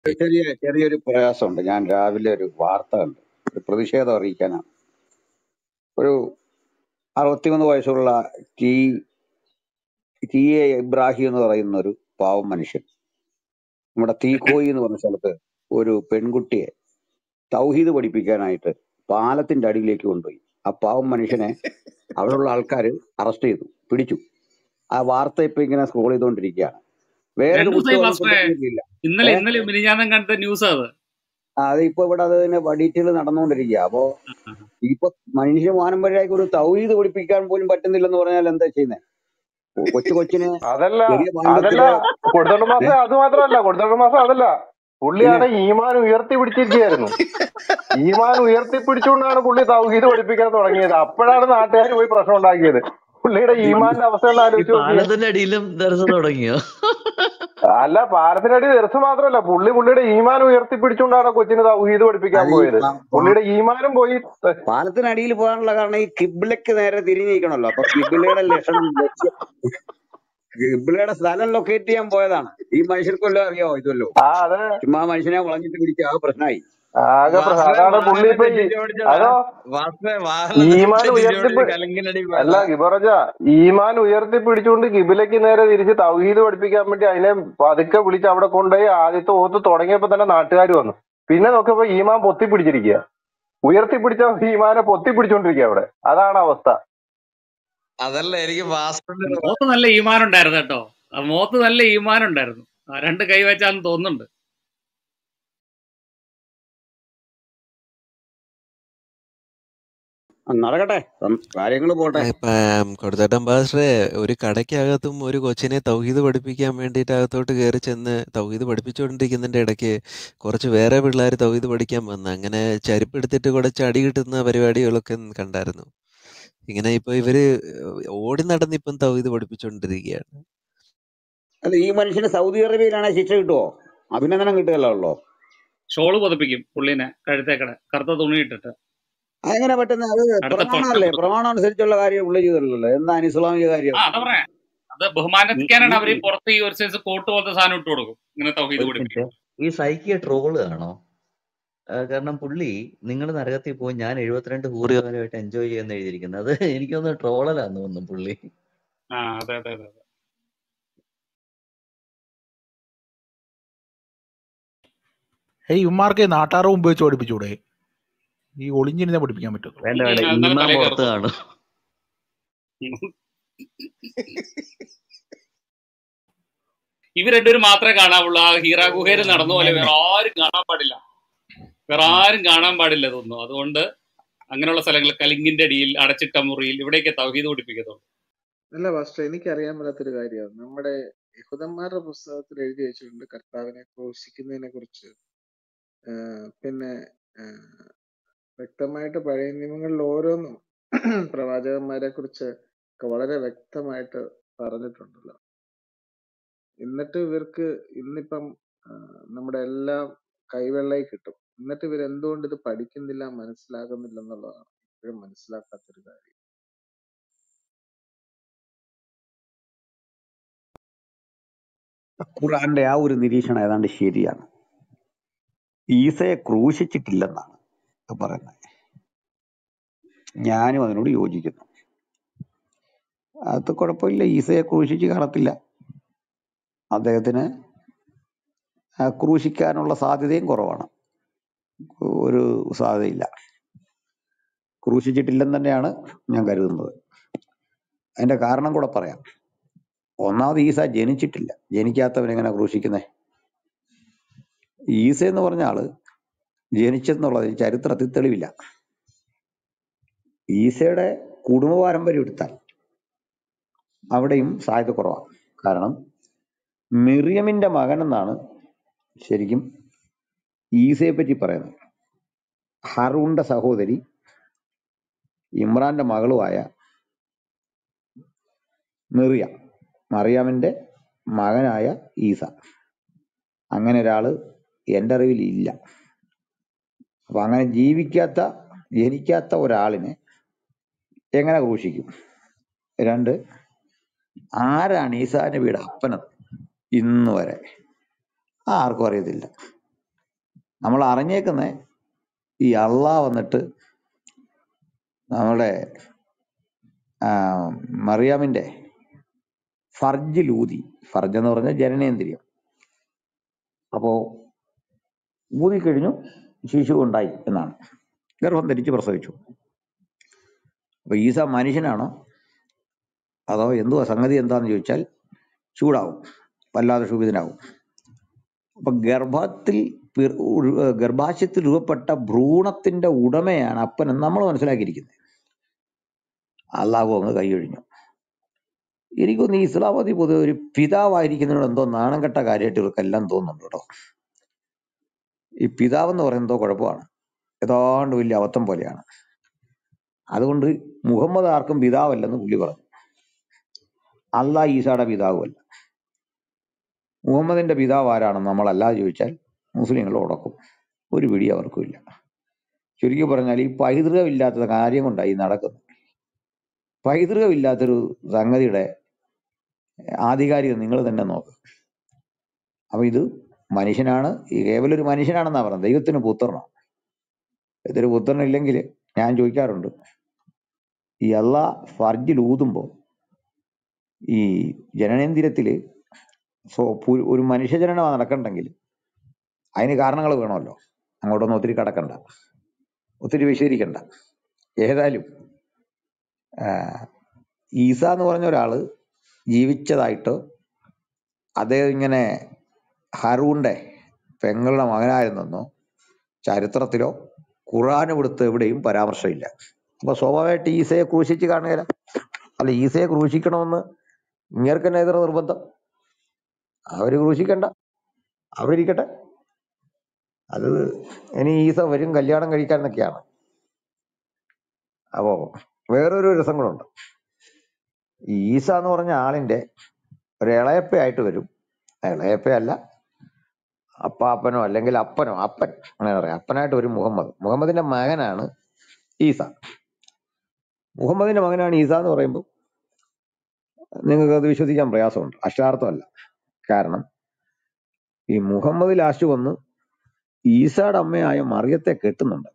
ചെറിയ ചെറിയൊരു പ്രയാസമുണ്ട് ഞാൻ രാവിലെ ഒരു വാർത്ത കണ്ടു ഒരു പ്രതിഷേധം അറിയിക്കാനാണ് ഒരു അറുപത്തിമൂന്ന് വയസ്സുള്ള ടി ടി എ ഇബ്രാഹിം എന്ന് പറയുന്ന ഒരു പാവം മനുഷ്യൻ നമ്മുടെ തീക്കോയി എന്ന് പറഞ്ഞ സ്ഥലത്ത് ഒരു പെൺകുട്ടിയെ തൗഹീദ് പഠിപ്പിക്കാനായിട്ട് പാലത്തിന്റെ അടിയിലേക്ക് കൊണ്ടുപോയി ആ പാവം മനുഷ്യനെ അവിടെയുള്ള ആൾക്കാർ അറസ്റ്റ് ചെയ്തു പിടിച്ചു ആ വാർത്ത ഇപ്പൊ ഇങ്ങനെ സ്ക്രോൾ ചെയ്തുകൊണ്ടിരിക്കുകയാണ് വേറൊരു രണ്ടു ദിവസമായി കുറ്റവും പാസ്റ്ററെ പറ്റിയില്ല ഇന്നലെ ഏ ഇന്നലെ മിനിഞ്ഞാന്നും കണ്ട ന്യൂസ് അത് ആ, അത് ഇപ്പൊ ഇവിടെ അതിന് ഡീറ്റെയിൽ നടന്നുകൊണ്ടിരിക്കുക അപ്പോ ഇപ്പൊ മനുഷ്യ മാനം വരെയായി ഒരു തൗഹീദ് പഠിപ്പിക്കാൻ പോലും പറ്റുന്നില്ലെന്ന് പറഞ്ഞാൽ എന്താ ചെയ്യുന്നത് കൊച്ചു കൊച്ചിന് അതല്ല ചെറിയ അതല്ല ബാല്യത്തില് കൊടുത്തോണ്ട് ഏ, മാസം അത് മാത്രമല്ല കൊടുത്തോണ്ട് മാസം അതല്ല പിന്നെ പുള്ളിയാണ് ഈമാൻ ഉയർത്തി പിടിച്ചിരിക്കുകയായിരുന്നു ഈമാൻ ഉയർത്തി പിടിച്ചുകൊണ്ടാണ് പുള്ളി തൗഹീദ് പഠിപ്പിക്കാൻ തുടങ്ങിയത് അപ്പോഴാണ് നാട്ടുകാർ പോയി പ്രശ്നം ഉണ്ടാക്കിയത് പുള്ളിയുടെ ഈമാന്റെ അവസ്ഥ ഒന്ന് ഈ ആലോചിച്ച് നോക്കിയേ പാലത്തിന്റെ അടിയിലും ദർശനം തുടങ്ങിയോ അല്ല പാലത്തിനടി തെരസ് മാത്രമല്ല പുള്ളി പുള്ളിയുടെ ഈമാൻ ഉയർത്തി പിടിച്ചുകൊണ്ടാണ് കൊച്ചിന് തൗഹീദ് പഠിപ്പിക്കാൻ അത് ഈ പോയത് പ- പ- പുള്ളിയുടെ ഈമാനും പോയി പാലത്തിനടിയിൽ പോകാനുള്ള കാരണം ഈ കിബിലക്ക് നേരെ തിരിഞ്ഞിരിക്കണല്ലോ അപ്പൊ കിബിലയുടെ ലക്ഷണം ലക്ഷ്യം കിബിലയുടെ സ്ഥലം ലൊക്കേറ്റ് ചെയ്യാൻ പോയതാണ് ഈ മനുഷ്യർക്കൊല്ലോ അറിയാവോ ഇതല്ലോ ആ അതെ ചുമ്മാ മനുഷ്യനെ വളഞ്ഞിട്ട് പിടിച്ച് ആ പ്രശ്നമായി ആകെ പ്രശ്നം വാസ്തവ അതാണ് പുള്ളി വാഹനം ഇപ്പൊ ഈ തെറ്റിച്ച് ഓടിച്ചതാ അതോ വാസ്തവ വാഹനം ഈമാൻ തെറ്റിച്ച് ഉയർത്തി ഓടിച്ച് കലങ്കിനടി അല്ല പോയതാ ഗിബറജ ഈമാൻ ഉയർത്തി പിടിച്ചുകൊണ്ട് കിബിലക്ക് നേരെ തിരിച്ച് തൗഹീദ് പഠിപ്പിക്കാൻ വേണ്ടി അതിനെ പതുക്കെ വിളിച്ച് അവിടെ കൊണ്ടുപോയി ആദ്യത്തെ ഓത്ത് തുടങ്ങിയപ്പോ തന്നെ നാട്ടുകാർ വന്നു പിന്നെ നോക്കിയപ്പോ ഈമാൻ പൊത്തി പിടിച്ചിരിക്കുക ഉയർത്തി പിടിച്ച ഈമാനെ പൊത്തി പിടിച്ചോണ്ടിരിക്കുക അവിടെ അതാണ് അവസ്ഥ അതല്ല എനിക്ക് വാസ്തവന്റെ മോത്ത് നല്ല ഈമാൻ ഉണ്ടായിരുന്നു കേട്ടോ ആ മോത്ത് നല്ല ഈമാൻ ഉണ്ടായിരുന്നു ആ രണ്ട് കൈ വെച്ചാന്ന് തോന്നുന്നുണ്ട് നടക്കട്ടെ കാര്യങ്ങൾ പോട്ടെ ഇപ്പം കൊടുത്തേട്ടൻ പാസ്റ്ററെ ഒരു കടയ്ക്കകത്തും ഒരു കൊച്ചിനെ തൗഹീദ് പഠിപ്പിക്കാൻ വേണ്ടിയിട്ട് അകത്തോട്ട് കയറി ചെന്ന് തൗഹീദ് പഠിപ്പിച്ചുകൊണ്ടിരിക്കുന്നതിൻ്റെ ഇടയ്ക്ക് കുറച്ച് വേറെ പിള്ളേർ തൗഹീദ് പഠിക്കാൻ വന്നു അങ്ങനെ ചരിപ്പെടുത്തിട്ട് കുറച്ച് അടി കിട്ടുന്ന പരിപാടികളൊക്കെ കണ്ടായിരുന്നു ഇങ്ങനെ ഇപ്പൊ ഇവര് ഓടി നടന്ന് ഇപ്പം തൗഹീദ് പഠിപ്പിച്ചുകൊണ്ടിരിക്കുകയാണ് അല്ല ഈ മനുഷ്യന് സൗദി അറേബ്യയിലാണ് ശിക്ഷ കിട്ടുമോ അഭിനന്ദനം കിട്ടുകയല്ലോ ഉള്ളോ ഷോള് പുതപ്പിക്കും പുള്ളിനെ കഴുത്തേക്കടെ കറുത്ത തുണി ഇട്ടിട്ട് അതെങ്ങനെ പറ്റുന്ന അത് അടുത്ത പ്രമാണമല്ലേ പ്രമാണം അനുസരിച്ചുള്ള കാര്യം പുള്ളി ചെയ്തല്ലോ എന്താ അനിസ്ലാമിക കാര്യം ആ അതാ പറയാ അത് ബഹുമാനിക്കാനാണ് അവർ പുറത്ത് ഈ ഒരു സൈസ് കോട്ട് പോലത്തെ സാധനം ഇട്ട് കൊടുക്കും ഇങ്ങനെ തൗഹീദ് ഒരു പഠിപ്പിക്കും മിനിറ്റ് ഈ സൈക്കിയ ട്രോള് ആണോ ആ, കാരണം പുള്ളി നിങ്ങൾ നരകത്തിൽ പോയി ഞാൻ എഴുപത്തിരണ്ട് ഹൂറികാലമായിട്ട് എൻജോയ് ചെയ്യുന്ന എഴുതിയിരിക്കുന്നത് അത് എനിക്കൊന്ന് ട്രോളലാന്ന് തോന്നുന്നു പുള്ളി ആ അതെ അതെ അതെ അതെ. ഏയ് ഇവന്മാർക്ക് നാട്ടാറ് മുമ്പ് വെച്ച് പഠിപ്പിച്ചൂടെ ഈ ഒളിഞ്ഞിരുന്നേ പഠിപ്പിക്കാൻ പറ്റുള്ളൂ വേണ്ട ഉം, വേണ്ട എന്നാലും ഈമാൻ തലേ പുറത്ത് കയറത്തുള്ളൂ കാണും ഇവർ രണ്ടുപേരും മാത്രമേ കാണാവുള്ളൂ ആ ഹീറ ഗുഹയിൽ നടന്ന പോലെ വേറെ ആരും കാണാൻ പാടില്ല വേറെ ആരും കാണാൻ പാടില്ല തോന്നുന്നു അതുകൊണ്ട് അങ്ങനെയുള്ള സ്ഥലങ്ങൾ കലിങ്ങിന്റെ അടിയിൽ അടച്ചിട്ട മുറിയിൽ ഇവിടെയൊക്കെ തൗഹീദ് പഠിപ്പിക്കത്തുള്ളൂ അല്ല പാസ്റ്റർ എനിക്കറിയാൻ മേലാത്തൊരു കാര്യമാണ് നമ്മുടെ യഹൂദന്മാരുടെ പുസ്തകത്തിൽ എഴുതി വെച്ചിട്ടുണ്ട് കർത്താവിനെ ക്രൂശിക്കുന്നതിനെ കുറിച്ച് ആഹ് പിന്നെ ആഹ് വ്യക്തമായിട്ട് പഴയ നിയമങ്ങളിൽ ഓരോന്നും പ്രവാചകന്മാരെ കുറിച്ച് ഒക്കെ വളരെ വ്യക്തമായിട്ട് പറഞ്ഞിട്ടുണ്ടല്ലോ എന്നിട്ട് ഇവർക്ക് ഇന്നിപ്പം ആഹ് നമ്മുടെ എല്ലാം കൈവെള്ളയിൽ കിട്ടും എന്നിട്ട് ഇവർ എന്തുകൊണ്ട് ഇത് പഠിക്കുന്നില്ല മനസ്സിലാകുന്നില്ല എന്നുള്ളതാണ് ഇപ്പോഴും മനസ്സിലാക്കാത്തൊരു കാര്യം ഖുറാന്റെ ആ ഒരു നിരീക്ഷണം ഏതാണ്ട് ശരിയാണ് ഈസയെ ക്രൂശിച്ചിട്ടില്ലെന്നാണ് പറയുന്നത് ഞാനും അതിനോട് യോജിക്കുന്നു അത് കുഴപ്പമില്ല ഈസയെ ക്രൂശിച്ച് കാണത്തില്ല അദ്ദേഹത്തിന് ആ ക്രൂശിക്കാനുള്ള സാധ്യതയും കുറവാണ് ഒരു സാധ്യതയില്ല ക്രൂശിച്ചിട്ടില്ലെന്ന് തന്നെയാണ് ഞാൻ കരുതുന്നത് അതിന്റെ കാരണം കൂടെ പറയാം ഒന്നാമത് ഈസ ജനിച്ചിട്ടില്ല ജനിക്കാത്തവൻ എങ്ങനെ ക്രൂശിക്കുന്നേ ഈസ എന്ന് പറഞ്ഞ ആള് ജനിച്ചെന്നുള്ളത് ചരിത്രത്തിൽ തെളിവില്ല ഈസയുടെ കുടുംബ പാരമ്പര്യം എടുത്താൽ അവിടെയും സാധ്യത കുറവാണ് കാരണം മിറിയമിന്റെ മകൻ എന്നാണ് ശരിക്കും ഈസയെ പറ്റി പറയുന്നത് ഹറൂന്റെ സഹോദരി ഇമ്രാന്റെ മകളുമായ മെറിയ മറിയാമിന്റെ മകനായ ഈസ അങ്ങനെ ഒരാള് എൻ്റെ അറിവിൽ ഇല്ല അപ്പൊ അങ്ങനെ ജീവിക്കാത്ത ജനിക്കാത്ത ഒരാളിനെ എങ്ങനെ ക്രൂശിക്കും രണ്ട് ആരാണ് ഈസാ നബിയുടെ അപ്പനെന്ന് ഇന്ന് വരെ ആർക്കും അറിയത്തില്ല നമ്മൾ അറിഞ്ഞേക്കുന്ന ഈ അള്ളാ വന്നിട്ട് നമ്മുടെ ആ, മറിയാമിന്റെ ഫർജിലൂതി ഫർജ് എന്ന് പറഞ്ഞാൽ ജനനേന്ദ്രിയം അപ്പോ ഊതിക്കഴിഞ്ഞു ശിശു ഉണ്ടായി എന്നാണ് ഗർഭം ധരിച്ച് പ്രസവിച്ചു അപ്പൊ ഈസ മനുഷ്യനാണോ അതോ എന്തുവാ സംഗതി എന്താന്ന് ചോദിച്ചാൽ ചൂടാവും വല്ലാതെ ക്ഷുഭിതനാവും അപ്പൊ ഗർഭത്തിൽ പി- ഉരു- ഗർഭാശയത്തിൽ രൂപപ്പെട്ട ഭ്രൂണത്തിന്റെ ഉടമയാണ് അപ്പൻ എന്ന് നമ്മൾ മനസ്സിലാക്കിയിരിക്കുന്നത് അള്ളാഹു അങ്ങ് കൈയൊഴിഞ്ഞു എനിക്കൊന്ന് ഈ ഇസ്ലാമതി പൊതുവെ ഒരു പിതാവായിരിക്കുന്നതിനോട് എന്തോ നാണം കെട്ട കാര്യമായിട്ട് ഇവർക്കെല്ലാം തോന്നുന്നുണ്ട് കേട്ടോ ഈ പിതാവ് എന്ന് പറയുന്നത് എന്തോ കുഴപ്പമാണ് ഏതാണ്ട് വലിയ അബദ്ധം പോലെയാണ് അതുകൊണ്ട് മുഹമ്മദ് ആർക്കും പിതാവല്ലെന്ന് പുള്ളി പറഞ്ഞു അള്ളാഹ് ഈസയുടെ പിതാവുമല്ല മുഹമ്മദിന്റെ പിതാവ് ആരാണെന്ന് നമ്മളല്ലാതെ ചോദിച്ചാൽ മുസ്ലിങ്ങൾ ഉടക്കും ഒരു പിടി അവർക്കും ഇല്ല ചുരുക്കി പറഞ്ഞാൽ ഈ പൈതൃകമില്ലാത്ത കാര്യം കൊണ്ടായി നടക്കുന്നത് പൈതൃകമില്ലാത്തൊരു സംഗതിയുടെ ആധികാരികത നിങ്ങൾ തന്നെ നോക്ക് അപ്പൊ ഇത് മനുഷ്യനാണ് ഈ കേവലം ഒരു മനുഷ്യനാണെന്നാ പറഞ്ഞത് ദൈവത്തിന് പുത്രനോ ഇതൊരു പുത്രനില്ലെങ്കിൽ ഞാൻ ചോദിക്കാറുണ്ട് ഈ അള്ളാ ഫർജിൽ ഊതുമ്പോ ഈ ജനനേന്ദ്രിയത്തില് സോ പു- ഒരു മനുഷ്യജനനം നടക്കണ്ടെങ്കിൽ അതിന് കാരണങ്ങൾ വേണമല്ലോ അങ്ങോട്ടൊന്നും ഒത്തിരി കടക്കണ്ട ഒത്തിരി വിശദീകരിക്കണ്ട ഏതായാലും ആ, ഈസ എന്ന് പറഞ്ഞ ഒരാള് ജീവിച്ചതായിട്ട് അദ്ദേഹം ഇങ്ങനെ ഹറൂന്റെ പെങ്ങളുടെ മകനായിരുന്നെന്നോ ചരിത്രത്തിലോ ഖുറാന് കൊടുത്ത് എവിടെയും പരാമർശമില്ല അപ്പൊ സ്വാഭാവികമായിട്ട് ഈസയെ ക്രൂശിച്ച് കാണുകയില്ല അല്ല ഈസയെ ക്രൂശിക്കണമെന്ന് ഇങ്ങേർക്ക് തന്നെ എതിർ നിർബന്ധം അവര് ക്രൂശിക്കണ്ട അവരിക്കട്ടെ അത് ഇനി ഈസ വരും കല്യാണം കഴിക്കാൻ എന്നൊക്കെയാണ് അപ്പോ വേറൊരു രസം കൂടെ ഉണ്ട് ഈ ഈസ എന്ന് പറഞ്ഞ ആളിന്റെ ഒരു ഇളയപ്പയായിട്ട് വരും ഇളയപ്പയല്ല അപ്പാപ്പനോ അല്ലെങ്കിൽ അപ്പനോ അപ്പൻ അങ്ങനെ പറയാം അപ്പനായിട്ട് വരും മുഹമ്മദ് മുഹമ്മദിന്റെ മകനാണ് ഈസ മുഹമ്മദിന്റെ മകനാണ് ഈസ എന്ന് പറയുമ്പോൾ നിങ്ങൾക്ക് അത് വിശ്വസിക്കാൻ പ്രയാസമുണ്ട് അക്ഷരാർത്ഥമല്ല കാരണം ഈ മുഹമ്മദ് ലാസ്റ്റ് വന്ന് ഈസയുടെ അമ്മയായ മറിയത്തെ കെട്ടുന്നുണ്ട്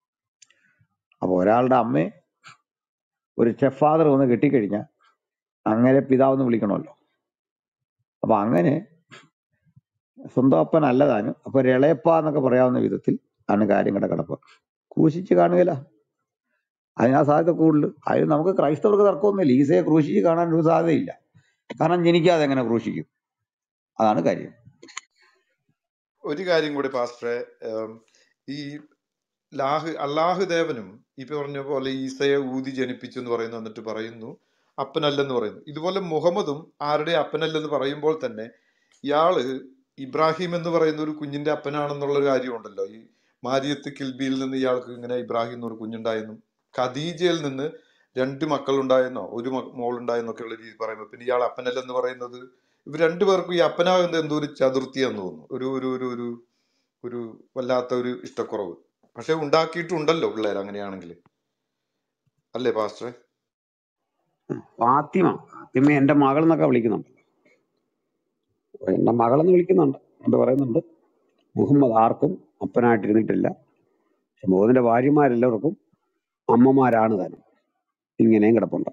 അപ്പൊ ഒരാളുടെ അമ്മയെ ഒരു ചെഫ് ഫാദർ വന്ന് കെട്ടിക്കഴിഞ്ഞാൽ അങ്ങനെ പിതാവെന്ന് വിളിക്കണമല്ലോ അപ്പൊ അങ്ങനെ സ്വന്തം അപ്പൻ അല്ലതാനും അപ്പൊ ഇളയപ്പ എന്നൊക്കെ പറയാവുന്ന വിധത്തിൽ ആണ് കാര്യങ്ങളുടെ കിടപ്പ് ക്രൂശിച്ച് കാണുകയില്ല അതിനാ സാധ്യത കൂടുതൽ അതിന് നമുക്ക് ക്രൈസ്തവർക്ക് തർക്കമൊന്നുമില്ല ഈസയെ ക്രൂശിച്ച് കാണാൻ ഒരു സാധ്യതയില്ല കാരണം ജനിക്കാതെ എങ്ങനെ ക്രൂശിക്കും അതാണ് കാര്യം ഒരു കാര്യം കൂടി പാസ്റ്ററെ ഉം, ഈ ലാഹ് അള്ളാഹു ദേവനും ഈ പറഞ്ഞ പോലെ ഈസയെ ഊതി ജനിപ്പിച്ചു എന്ന് പറയുന്നു എന്നിട്ട് പറയുന്നു അപ്പനല്ലെന്ന് പറയുന്നു ഇതുപോലെ മുഹമ്മദും ആരുടെ അപ്പനല്ലെന്ന് പറയുമ്പോൾ തന്നെ ഇയാള് ഇബ്രാഹിം എന്ന് പറയുന്ന ഒരു കുഞ്ഞിന്റെ അപ്പനാണെന്നുള്ള ഒരു കാര്യമുണ്ടല്ലോ ഈ മാരിയത്ത് കിൽബിയിൽ നിന്ന് ഇയാൾക്ക് ഇങ്ങനെ ഇബ്രാഹിം എന്നൊരു കുഞ്ഞുണ്ടായെന്നും ഖദീജയിൽ നിന്ന് രണ്ട് മക്കളുണ്ടായെന്നോ ഒരു മ- മോളുണ്ടായെന്നൊക്കെ ഉള്ള രീതി പറയുമ്പോൾ പിന്നെ ഇയാൾ അപ്പനല്ലെന്ന് പറയുന്നത് ഇവർ രണ്ടുപേർക്കും ഈ അപ്പനാകുന്നത് എന്തോ ഒരു ചതുർത്ഥിയാന്ന് തോന്നുന്നു ഒരു ഒരു ഒരു ഒരു ഒരു വല്ലാത്ത ഒരു ഇഷ്ടക്കുറവ് പക്ഷെ ഉണ്ടാക്കിയിട്ടുണ്ടല്ലോ പിള്ളേർ അങ്ങനെയാണെങ്കിൽ അല്ലേ പാസ്റ്ററെ ഫാത്തിമ ഫാത്തിമ എന്റെ മകൾ എന്നൊക്കെ വിളിക്കുന്നുണ്ട് എന്റെ മകളെന്ന് വിളിക്കുന്നുണ്ട് എന്ന് പറയുന്നുണ്ട് മുഹമ്മദ് ആർക്കും അപ്പനായിട്ടിരുന്നിട്ടില്ല പക്ഷെ മുഹമ്മദിന്റെ ഭാര്യമാരെല്ലാവർക്കും അമ്മമാരാണ് താനും ഇങ്ങനെയും കിടപ്പുണ്ട്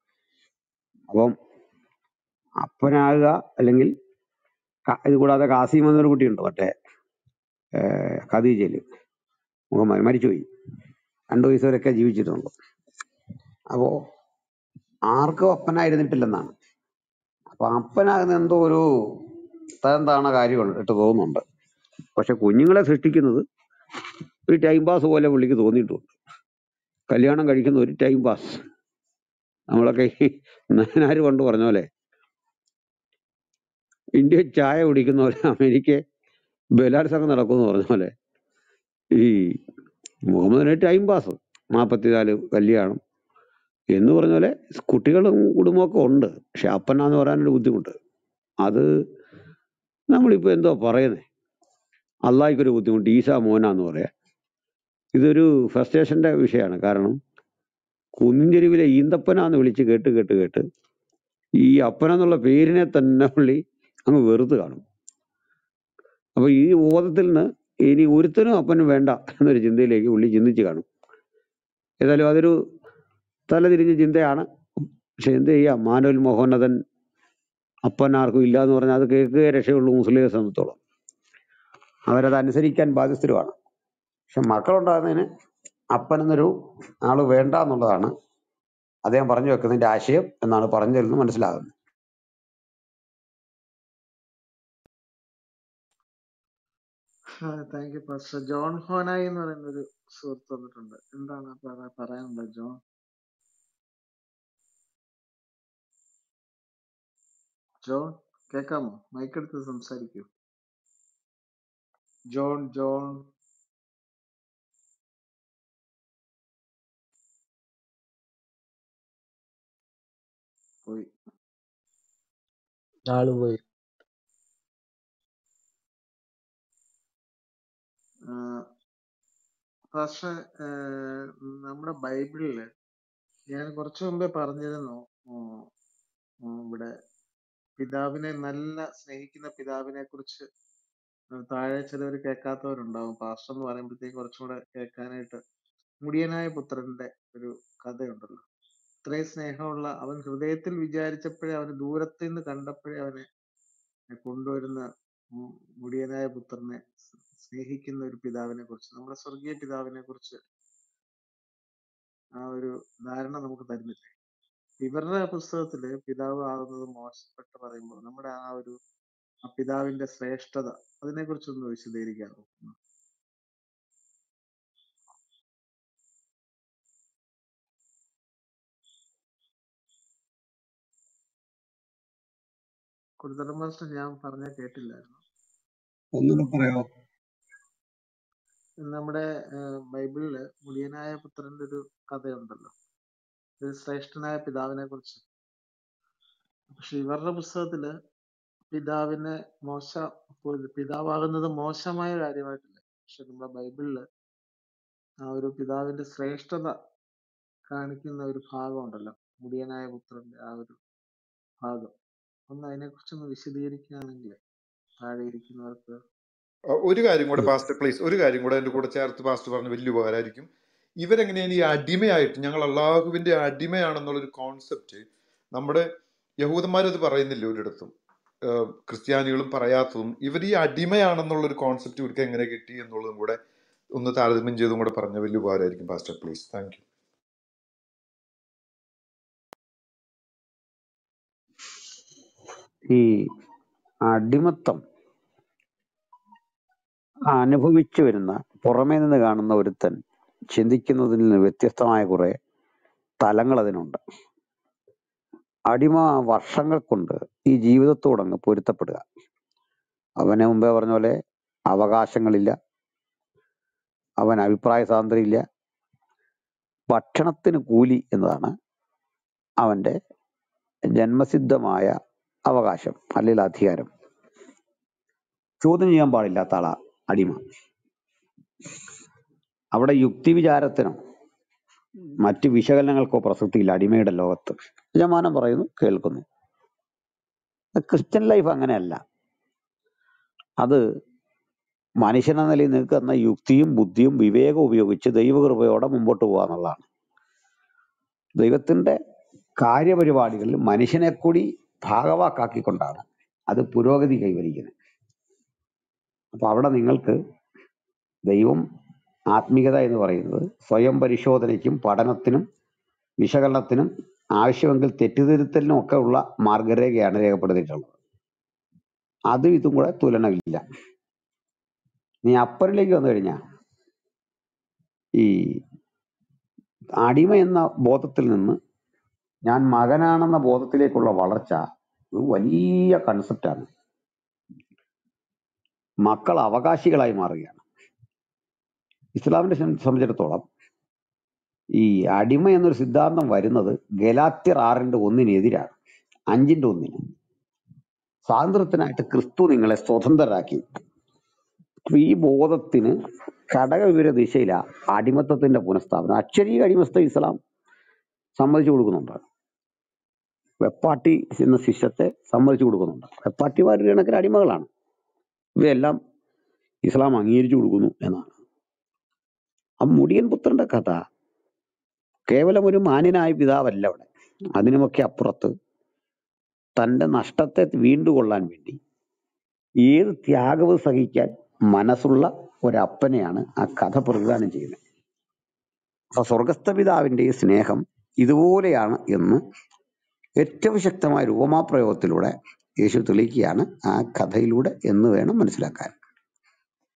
അപ്പം അപ്പനാകുക അല്ലെങ്കിൽ ക- ഇത് കൂടാതെ കാസിം എന്നൊരു കുട്ടിയുണ്ട് മറ്റേ ഏഹ്, ഖദീജയില് മുഹമ്മദ് മരിച്ചുപോയി രണ്ടു വയസ്സ് വരെയൊക്കെ ജീവിച്ചിട്ടുണ്ട് അപ്പോ ആർക്കും അപ്പനായിരുന്നിട്ടില്ലെന്നാണ് അപ്പൊ അപ്പനാകുന്ന എന്തോ ഒരു തരം താണ കാര്യമായിട്ട് തോന്നുന്നുണ്ട് പക്ഷെ കുഞ്ഞുങ്ങളെ സൃഷ്ടിക്കുന്നത് ഒരു ടൈം പാസ് പോലെ പുള്ളിക്ക് തോന്നിയിട്ടുണ്ട് കല്യാണം കഴിക്കുന്ന ഒരു ടൈം പാസ് നമ്മളൊക്കെ ഈ നായനാര് പണ്ട് പറഞ്ഞ പോലെ ഇന്ത്യ ചായ കുടിക്കുന്ന പോലെ അമേരിക്ക ബലാത്സംഗം നടക്കുമെന്ന് പറഞ്ഞ പോലെ ഈ മുഹമ്മദിന് ടൈം പാസ് നാൽപ്പത്തിനാല് കല്യാണം എന്ന് പറഞ്ഞ പോലെ കുട്ടികളും കുടുംബമൊക്കെ ഉണ്ട് പക്ഷെ അപ്പനാന്ന് പറയാനൊരു ബുദ്ധിമുട്ട് അത് നമ്മളിപ്പോ എന്തോ പറയുന്നേ അള്ളാഹിക്കൊരു ബുദ്ധിമുട്ട് ഈസാ മോനാന്ന് പറയാ ഇതൊരു ഫ്രസ്ട്രേഷന്റെ വിഷയമാണ് കാരണം കുന്നിൻചെരുവിലെ ഈന്തപ്പനാന്ന് വിളിച്ച് കേട്ട് കേട്ട് കേട്ട് ഈ അപ്പനെന്നുള്ള പേരിനെ തന്നെ പുള്ളി അങ്ങ് വെറുത്ത് കാണും അപ്പൊ ഈ ബോധത്തിൽ നിന്ന് ഇനി ഒരുത്തനും അപ്പനും വേണ്ട എന്നൊരു ചിന്തയിലേക്ക് പുള്ളി ചിന്തിച്ച് കാണും ഏതായാലും അതൊരു തലതിരിഞ്ഞ ചിന്തയാണ് പക്ഷെ എന്ത് ചെയ്യാം മാനുവൽ മോഹനതൻ അപ്പൻ ആർക്കും ഇല്ല എന്ന് പറഞ്ഞാൽ അത് കേൾക്കുകയെ രക്ഷയുള്ളൂ മുസ്ലിം സംബന്ധിച്ചോളം അവരത് അനുസരിക്കാൻ ബാധ്യസ്ഥരുമാണ് പക്ഷെ മക്കളുണ്ടാകുന്നതിന് അപ്പൻ എന്നൊരു ആള് വേണ്ട എന്നുള്ളതാണ് അദ്ദേഹം പറഞ്ഞു വെക്കുന്നതിന്റെ ആശയം എന്നാണ് പറഞ്ഞതിൽ നിന്ന് മനസ്സിലാകുന്നത് thank you pastor John Honai എന്ന് പറയുന്ന ഒരു സുഹൃത്ത് വന്നിട്ടുണ്ട് എന്താണ് പറ- പറയാനുള്ളത് ജോൺ ജോൺ കേൾക്കാമോ മൈക്കെടുത്ത് സംസാരിക്കൂ ജോൺ ജോൺ പോയി ആള് പോയി പക്ഷെ നമ്മുടെ ബൈബിളില് ഞാൻ കുറച്ചു മുമ്പേ പറഞ്ഞിരുന്നു ഉം, ഉം, ഇവിടെ പിതാവിനെ നല്ല സ്നേഹിക്കുന്ന പിതാവിനെ കുറിച്ച് താഴെ ചിലവർ കേൾക്കാത്തവരുണ്ടാവും പാസ്റ്റർ എന്ന് പറയുമ്പോഴത്തേക്ക് കുറച്ചുകൂടെ കേൾക്കാനായിട്ട് മുടിയനായ പുത്രന്റെ ഒരു കഥയുണ്ടല്ലോ ഇത്രയും സ്നേഹമുള്ള അവൻ ഹൃദയത്തിൽ വിചാരിച്ചപ്പോഴേ അവന് ദൂരത്ത് നിന്ന് കണ്ടപ്പോഴേ അവനെ കൊണ്ടുവരുന്ന മു- മുടിയനായ പുത്രനെ സ് സ്നേഹിക്കുന്ന ഒരു പിതാവിനെ കുറിച്ച് നമ്മുടെ സ്വർഗീയ പിതാവിനെ കുറിച്ച് ആ ഒരു ധാരണ നമുക്ക് തരുന്നില്ലേ ഇവരുടെ പുസ്തകത്തില് പിതാവ് ആകുന്നത് മോശപ്പെട്ട് പറയുമ്പോൾ നമ്മുടെ ആ ഒരു ആ പിതാവിന്റെ ശ്രേഷ്ഠത അതിനെ കുറിച്ചൊന്ന് വിശദീകരിക്കാമോ കുരുത്തല മാസ്റ്റർ ഞാൻ പറഞ്ഞ കേട്ടില്ലായിരുന്നു ഒന്നുകൂടെ പറയാമോ നമ്മുടെ ഏഹ്, ബൈബിളില് മുടിയനായ പുത്രന്റെ ഒരു കഥയുണ്ടല്ലോ ഒരു ശ്രേഷ്ഠനായ പിതാവിനെ കുറിച്ച് പക്ഷെ ഇവരുടെ പുസ്തകത്തില് പിതാവിനെ മോശ പിതാവാകുന്നത് മോശമായ കാര്യമായിട്ടില്ല പക്ഷെ നമ്മുടെ ബൈബിളില് ആ ഒരു പിതാവിന്റെ ശ്രേഷ്ഠത കാണിക്കുന്ന ഒരു ഭാഗം ഉണ്ടല്ലോ മുടിയനായ പുത്രന്റെ ആ ഒരു ഭാഗം ഒന്ന് അതിനെ കുറിച്ചൊന്ന് വിശദീകരിക്കുകയാണെങ്കിൽ താഴെ ഇരിക്കുന്നവർക്ക് അഹ് ഒരു കാര്യം കൂടെ പാസ്റ്റർ പ്ലീസ് ഒരു കാര്യം കൂടെ എൻ്റെ കൂടെ ചേർത്ത് പാസ്റ്റർ പറഞ്ഞ വലിയ ഉപകാരമായിരിക്കും ഇവരെങ്ങനെയാണ് ഈ അടിമയായിട്ട് ഞങ്ങൾ അള്ളാഹുവിന്റെ അടിമയാണെന്നുള്ളൊരു കോൺസെപ്റ്റ് നമ്മുടെ യഹൂദന്മാരത് പറയുന്നില്ല ഒരിടത്തും ഏഹ് ക്രിസ്ത്യാനികളും പറയാത്തതും ഇവർ ഈ അടിമയാണെന്നുള്ളൊരു കോൺസെപ്റ്റ് ഇവർക്ക് എങ്ങനെ കിട്ടി എന്നുള്ളതും കൂടെ ഒന്ന് താരതമ്യം ചെയ്തും കൂടെ പറഞ്ഞ വലിയ ഉപകാരമായിരിക്കും പാസ്റ്റർ പ്ലീസ് താങ്ക് യു ഈ അടിമത്തം അനുഭവിച്ചു വരുന്ന പുറമേ നിന്ന് കാണുന്ന ഒരുത്തൻ ചിന്തിക്കുന്നതിൽ നിന്ന് വ്യത്യസ്തമായ കുറെ തലങ്ങൾ അതിനുണ്ട് അടിമ വർഷങ്ങൾ കൊണ്ട് ഈ ജീവിതത്തോടങ്ങ് പൊരുത്തപ്പെടുക അവനെ മുമ്പേ പറഞ്ഞ പോലെ അവകാശങ്ങളില്ല അവൻ അഭിപ്രായ സ്വാതന്ത്ര്യം ഇല്ല ഭക്ഷണത്തിന് കൂലി എന്നതാണ് അവന്റെ ജന്മസിദ്ധമായ അവകാശം അല്ലെങ്കിൽ അധികാരം ചോദ്യം ചെയ്യാൻ പാടില്ലാത്ത ആളാ അടിമ അവിടെ യുക്തി വിചാരത്തിനോ മറ്റ് വിശകലനങ്ങൾക്കോ പ്രസക്തിയില്ല അടിമയുടെ ലോകത്ത് യജമാനൻ പറയുന്നു കേൾക്കുന്നു ക്രിസ്ത്യൻ ലൈഫ് അങ്ങനെയല്ല അത് മനുഷ്യനെന്ന നിലയിൽ നിങ്ങൾക്ക് തന്ന യുക്തിയും ബുദ്ധിയും വിവേകവും ഉപയോഗിച്ച് ദൈവകൃപയോടെ മുമ്പോട്ട് പോകുക എന്നുള്ളതാണ് ദൈവത്തിന്റെ കാര്യപരിപാടികളിൽ മനുഷ്യനെ കൂടി ഭാഗവാക്കാക്കിക്കൊണ്ടാണ് അത് പുരോഗതി കൈവരിക്കുന്നത് അപ്പൊ അവിടെ നിങ്ങൾക്ക് ദൈവം ആത്മീയത എന്ന് പറയുന്നത് സ്വയം പരിശോധനയ്ക്കും പഠനത്തിനും വിശകലനത്തിനും ആവശ്യമെങ്കിൽ തെറ്റുതിരുത്തലിനും ഒക്കെ ഉള്ള മാർഗരേഖയാണ് രേഖപ്പെടുത്തിയിട്ടുള്ളത് അതും ഇതും കൂടെ തുലനമില്ല നീ അപ്പറിലേക്ക് വന്നു കഴിഞ്ഞാൽ ഈ അടിമ എന്ന ബോധത്തിൽ നിന്ന് ഞാൻ മകനാണെന്ന ബോധത്തിലേക്കുള്ള വളർച്ച ഒരു വലിയ കൺസെപ്റ്റാണ് മക്കൾ അവകാശികളായി മാറുകയാണ് ഇസ്ലാമിനെ സം- സംബന്ധിച്ചിടത്തോളം ഈ അടിമ എന്നൊരു സിദ്ധാന്തം വരുന്നത് ഗലാത്യർ ആറിന്റെ ഒന്നിനെതിരാണ് അഞ്ചിന്റെ ഒന്നിന് സ്വാതന്ത്ര്യത്തിനായിട്ട് ക്രിസ്തു നിങ്ങളെ സ്വതന്ത്രരാക്കി അപ്പൊ ഈ ബോധത്തിന് ഘടകവിവര ദിശയില അടിമത്തത്തിന്റെ പുനഃസ്ഥാപനം അക്ഷരീയ അടിമസ്ഥ ഇസ്ലാം സമ്മതിച്ചു കൊടുക്കുന്നുണ്ട് വെപ്പാട്ടി എന്ന ശിഷ്യത്തെ സമ്മതിച്ചു കൊടുക്കുന്നുണ്ട് വെപ്പാട്ടിമാർ ഒരു കണക്കിന് അടിമകളാണ് ഇവയെല്ലാം ഇസ്ലാം അംഗീകരിച്ചു കൊടുക്കുന്നു എന്നാണ് ആ മുടിയൻ പുത്രന്റെ കഥ കേവലം ഒരു മാന്യനായ പിതാവല്ല അവിടെ അതിനുമൊക്കെ അപ്പുറത്ത് തന്റെ നഷ്ടത്തെ വീണ്ടുകൊള്ളാൻ വേണ്ടി ഏത് ത്യാഗവും സഹിക്കാൻ മനസ്സുള്ള ഒരപ്പനെയാണ് ആ കഥ പ്രതിദാനം ചെയ്യുന്നത് അപ്പൊ സ്വർഗസ്ഥ പിതാവിന്റെ ഈ സ്നേഹം ഇതുപോലെയാണ് എന്ന് ഏറ്റവും ശക്തമായ ഒരു ഉപമാപ്രയോഗത്തിലൂടെ യേശു തെളിയിക്കുകയാണ് ആ കഥയിലൂടെ എന്ന് വേണം മനസ്സിലാക്കാൻ